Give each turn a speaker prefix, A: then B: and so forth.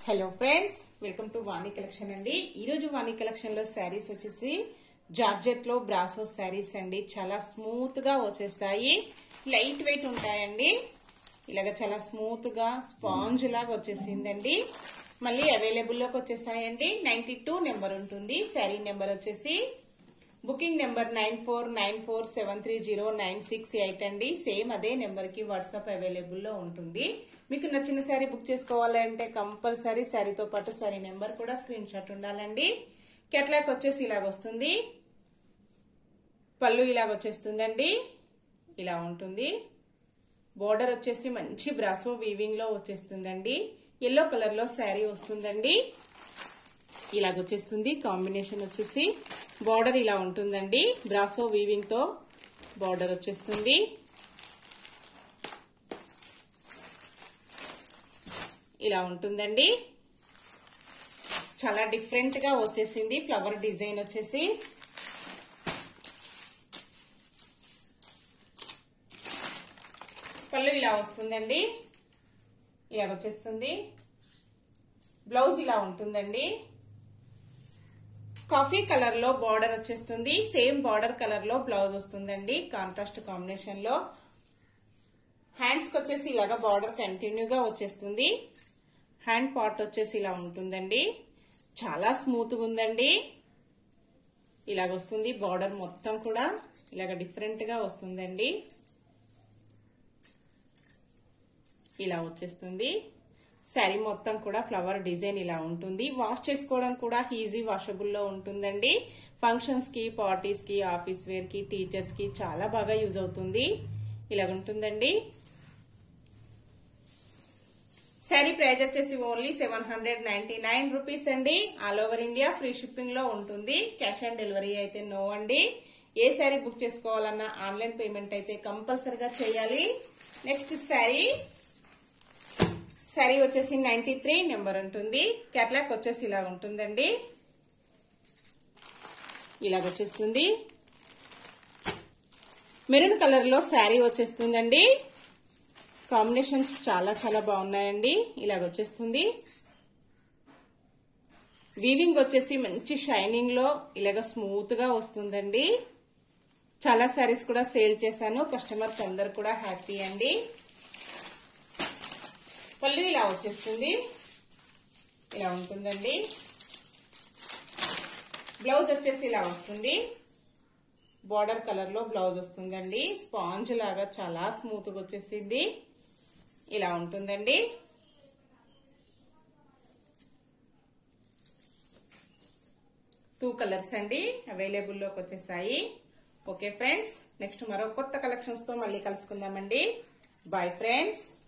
A: hello friends welcome to Vani collection అండి ఈరోజు వాణి collection లో శారీస్ వచ్చేసి జార్జెట్ లో బ్రాసో శారీస్ అండి చాలా స్మూత్ గా వచ్చేస్తాయి లైట్ వెయిట్ ఉంటాయండి ఇలాగ చాలా స్మూత్ గా స్పాంజ్ లాగా వచ్చేసిందండి మళ్ళీ అవైలబుల్ లోకి వచ్చేసాయండి నైన్టీ టూ నెంబర్ ఉంటుంది శారీ నెంబర్ వచ్చేసి booking number nine four nine four seven three zero nine six eight అండి సేమ్ అదే నెంబర్ కి వాట్సాప్ అవైలబుల్ లో ఉంటుంది మీకు నచ్చిన శారీ బుక్ చేసుకోవాలంటే కంపల్సరీ శారీతో పాటు శారీ నెంబర్ కూడా స్క్రీన్ షాట్ ఉండాలండి కెట్లాక్ వచ్చేసి ఇలాగ వస్తుంది పళ్ళు ఇలాగ వచ్చేస్తుందండి ఇలా ఉంటుంది బోర్డర్ వచ్చేసి మంచి బ్రాసో వీవింగ్ లో వచ్చేస్తుందండి ఎల్లో కలర్ లో శారీ వస్తుందండి ఇలాగ వచ్చేస్తుంది కాంబినేషన్ వచ్చేసి బార్డర్ ఇలా ఉంటుందండి బ్రాసో వీవింగ్ తో బార్డర్ వచ్చేస్తుంది ఇలా ఉంటుందండి చాలా డిఫరెంట్ గా వచ్చేసింది ఫ్లవర్ డిజైన్ వచ్చేసి పళ్ళు ఇలా వస్తుందండి ఇలాగ వచ్చేస్తుంది బ్లౌజ్ ఇలా ఉంటుందండి కాఫీ కలర్ లో బార్డర్ వచ్చేస్తుంది సేమ్ బార్డర్ కలర్ లో బ్లౌజ్ వస్తుందండి కాంట్రాస్ట్ కాంబినేషన్ లో హ్యాండ్స్ కి వచ్చేసి ఇలాగ బార్డర్ కంటిన్యూగా వచ్చేస్తుంది హ్యాండ్ పార్ట్ వచ్చేసి ఇలా ఉంటుందండి చాలా స్మూత్ గా ఉందండి ఇలాగ వస్తుంది బార్డర్ మొత్తం కూడా ఇలాగ డిఫరెంట్ గా వస్తుందండి ఇలా వచ్చేస్తుంది శారీ మొత్తం కూడా ఫ్లవర్ డిజైన్ ఇలా ఉంటుంది వాష్ చేసుకోవడం కూడా ఈజీ వాషబుల్ లో ఉంటుందండి ఫంక్షన్స్ కి పార్టీస్ కి ఆఫీస్ వేర్ కి టీచర్స్ కి చాలా బాగా యూజ్ అవుతుంది ఇలా ఉంటుందండి శారీ ప్రైస్ వచ్చేసి only seven hundred ninety nine rupees అండి all over India free shipping లో ఉంటుంది క్యాష్ ఆన్ డెలివరీ అయితే నో అండి ఏ శారీ బుక్ చేసుకోవాలన్నా ఆన్లైన్ పేమెంట్ అయితే కంపల్సరిగా చేయాలి నెక్స్ట్ శారీ శారీ వచ్చేసి నైన్టీ త్రీ నెంబర్ ఉంటుంది క్యాట్లాక్ వచ్చేసి ఇలా ఉంటుందండి ఇలాగ వచ్చేస్తుంది మెరూన్ కలర్ లో శారీ వచ్చేస్తుందండి కాంబినేషన్స్ చాలా చాలా బాగున్నాయండి ఇలాగ వచ్చేస్తుంది వీవింగ్ వచ్చేసి మంచి షైనింగ్ లో ఇలాగ స్మూత్ గా వస్తుందండి చాలా శారీస్ కూడా సేల్ చేశాను కస్టమర్స్ అందరు కూడా హ్యాపీ అండి పళ్ళు ఇలా వచ్చేస్తుంది ఇలా ఉంటుందండి బ్లౌజ్ వచ్చేసి ఇలా వస్తుంది బార్డర్ కలర్ లో బ్లౌజ్ వస్తుందండి స్పాంజ్ లాగా చాలా స్మూత్ గా వచ్చేసింది ఇలా ఉంటుందండి టూ కలర్స్ అండి అవైలబుల్ లోకి వచ్చేసాయి ఓకే ఫ్రెండ్స్ నెక్స్ట్ మరో కొత్త కలెక్షన్స్ తో మళ్ళీ కలుసుకుందామండి బాయ్ ఫ్రెండ్స్